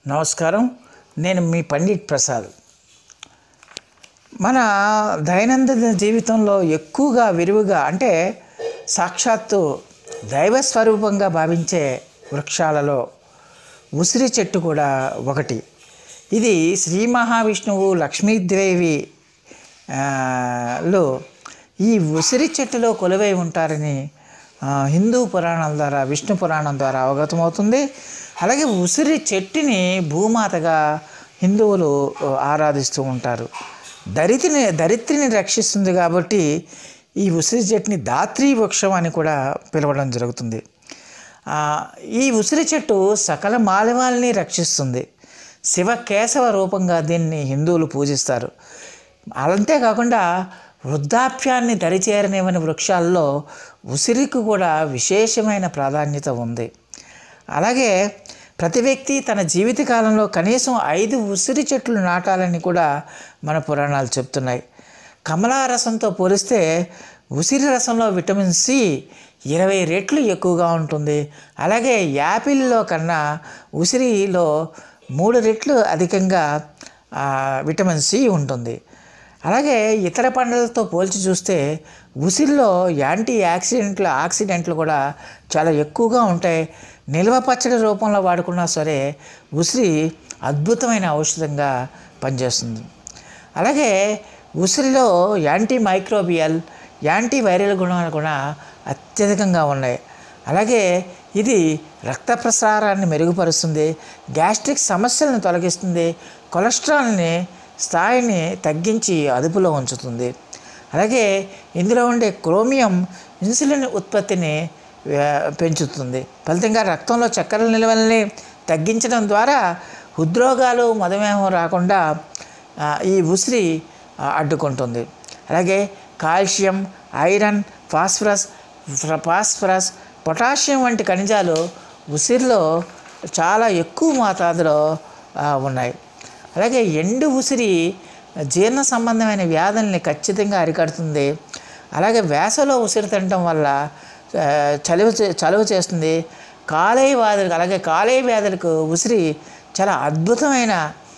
నమస్కారం నేను మీ పండిట్ ప్రసాద్ మన దైనందిన జీవితంలో ఎక్కువగా విరివిగా అంటే సాక్షాత్తు దైవ స్వరూపంగా భావించే వృక్షాలలో ఉసిరి చెట్టు కూడా ఒకటి ఇది శ్రీ మహావిష్ణువు లక్ష్మీదేవి ఆ, లో ఈ ఉసిరి చెట్టులో కొలువై ఉంటారని ఆ, హిందూ పురాణాల ద్వారా విష్ణు పురాణం ద్వారా అవగతమవుతుంది అలాగే ఉసిరి చెట్టుని భూమాతగా హిందువులు ఆ, ఆరాధిస్తూ ఉంటారు దరిత్రిని దరిత్రిని రక్షిస్తుంది కాబట్టి ఈ ఉసిరి చెట్టుని దాత్రి వృక్షం అని కూడా పిలవడం జరుగుతుంది ఆ, ఈ ఉసిరి చెట్టు సకల మానవాల్ని రక్షిస్తుంది శివ కేశవ రూపంగా దీన్ని హిందువులు పూజిస్తారు అంతేకాకుండా వృద్ధాప్యాన్ని దరిచేరనివ్వని వృక్షాల్లో ఉసిరికి కూడా విశేషమైన ప్రాధాన్యత ఉంది అలాగే ప్రతి వ్యక్తి తన జీవితకాలంలో కనీసం ఐదు ఉసిరి చెట్లు నాటాలని కూడా మన పురాణాలు చెప్తున్నాయి కమలా రసంతో పోలిస్తే ఉసిరి రసంలో విటమిన్ సి ఇరవై రెట్లు ఎక్కువగా ఉంటుంది అలాగే యాపిల్లో కన్నా ఉసిరిలో మూడు రెట్లు అధికంగా ఆ, విటమిన్ సి ఉంటుంది అలాగే ఇతర పండ్లతో పోల్చి చూస్తే ఉసిరిలో యాంటీ యాక్సిడెంట్లు ఆక్సిడెంట్లు కూడా చాలా ఎక్కువగా ఉంటాయి నిల్వ పచ్చడి రూపంలో వాడుకున్నా సరే ఉసిరి అద్భుతమైన ఔషధంగా పనిచేస్తుంది అలాగే ఉసిరిలో యాంటీ మైక్రోబియల్ యాంటీ వైరల్ గుణాలు కూడా అత్యధికంగా ఉన్నాయి అలాగే ఇది రక్త ప్రసారాన్ని మెరుగుపరుస్తుంది గ్యాస్ట్రిక్ సమస్యలను తొలగిస్తుంది కొలెస్ట్రాల్ని స్థాయిని తగ్గించి అదుపులో ఉంచుతుంది అలాగే ఇందులో ఉండే క్రోమియం ఇన్సులిన్ ఉత్పత్తిని ఆ, పెంచుతుంది ఫలితంగా రక్తంలో చక్కెర నిల్వల్ని తగ్గించడం ద్వారా హృద్రోగాలు మధుమేహం రాకుండా ఆ, ఈ ఉసిరి ఆ, అడ్డుకుంటుంది అలాగే కాల్షియం ఐరన్ ఫాస్ఫరస్ ఫ్ర- ఫాస్ఫరస్ పొటాషియం వంటి ఖనిజాలు ఉసిరిలో చాలా ఎక్కువ మోతాదులో ఆ, ఉన్నాయి అలాగే ఎండు ఉసిరి జీర్ణ సంబంధమైన వ్యాధుల్ని ఖచ్చితంగా అరికడుతుంది అలాగే వేసవిలో ఉసిరి తినటం వల్ల ఆ, చలువ చే- చలువ చేస్తుంది కాలేయ వ్యాధులకు అలాగే కాలేయ వ్యాధులకు ఉసిరి చాలా అద్భుతమైన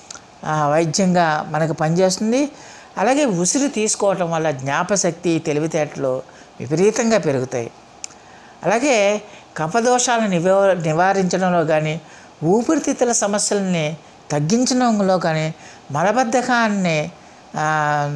ఆ, వైద్యంగా మనకు పనిచేస్తుంది అలాగే ఉసిరి తీసుకోవటం వల్ల జ్ఞాపశక్తి తెలివితేటలు విపరీతంగా పెరుగుతాయి అలాగే కఫదోషాలను నివో నివారించడంలో కానీ ఊపిరితిత్తుల సమస్యల్ని తగ్గించడంలో కానీ మలబద్ధకాన్ని ఆ,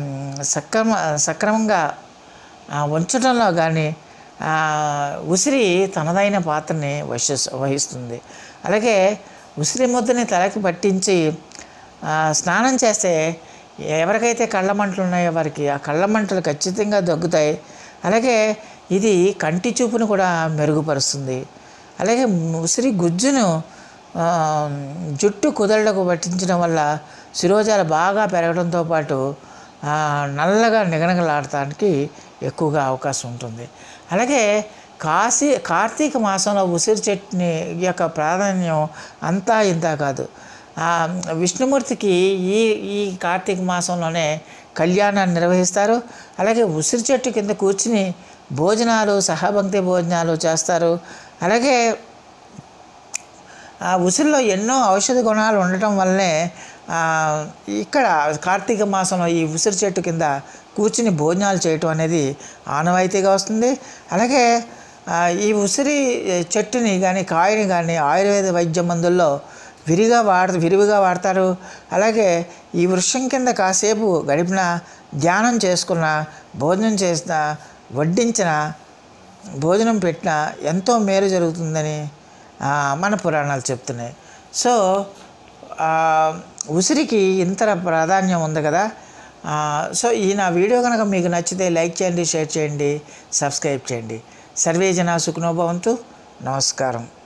సక్రమ సక్రమంగా ఆ, ఉంచడంలో కానీ ఆ, ఉసిరి తనదైన పాత్రని వహి వహిస్తుంది అలాగే ఉసిరి ముద్దని తలకి పట్టించి ఆ, స్నానం చేస్తే ఎవరికైతే కళ్ళ మంటలు ఉన్నాయో వారికి ఆ కళ్ళ మంటలు ఖచ్చితంగా దగ్గుతాయి అలాగే ఇది కంటి చూపును కూడా మెరుగుపరుస్తుంది అలాగే ఉసిరి గుజ్జును ఆ, జుట్టు కుదళ్లకు పట్టించడం వల్ల శిరోజాలు బాగా పెరగడంతో పాటు ఆ, నల్లగా నిగనగలాడటానికి ఎక్కువగా అవకాశం ఉంటుంది అలాగే కాశీ కార్తీక మాసంలో ఉసిరి చెట్టుని యొక్క ప్రాధాన్యం అంతా ఇంత కాదు ఆ, విష్ణుమూర్తికి ఈ ఈ కార్తీక మాసంలోనే కళ్యాణాన్ని నిర్వహిస్తారు అలాగే ఉసిరి చెట్టు కింద కూర్చుని భోజనాలు సహభక్తి భోజనాలు చేస్తారు అలాగే ఆ ఉసిరిలో ఎన్నో ఔషధ గుణాలు ఉండటం వల్లనే ఆ, ఇక్కడ కార్తీక మాసంలో ఈ ఉసిరి చెట్టు కింద కూర్చుని భోజనాలు చేయటం అనేది ఆనవాయితీగా వస్తుంది అలాగే ఆ, ఈ ఉసిరి చెట్టుని కానీ కాయని కానీ ఆయుర్వేద వైద్య మందుల్లో విరిగా వాడ విరివిగా వాడతారు అలాగే ఈ వృక్షం కింద కాసేపు గడిపిన ధ్యానం చేసుకున్న భోజనం చేసిన వడ్డించిన భోజనం పెట్టిన ఎంతో మేలు జరుగుతుందని ఆ, మన పురాణాలు చెప్తున్నాయి సో ఆ, ఉసిరికి ఇంత ప్రాధాన్యం ఉంది కదా ఆ, సో ఈ నా వీడియో కనుక మీకు నచ్చితే లైక్ చేయండి షేర్ చేయండి సబ్స్క్రైబ్ చేయండి సర్వే జన సుఖనోభవంతు నమస్కారం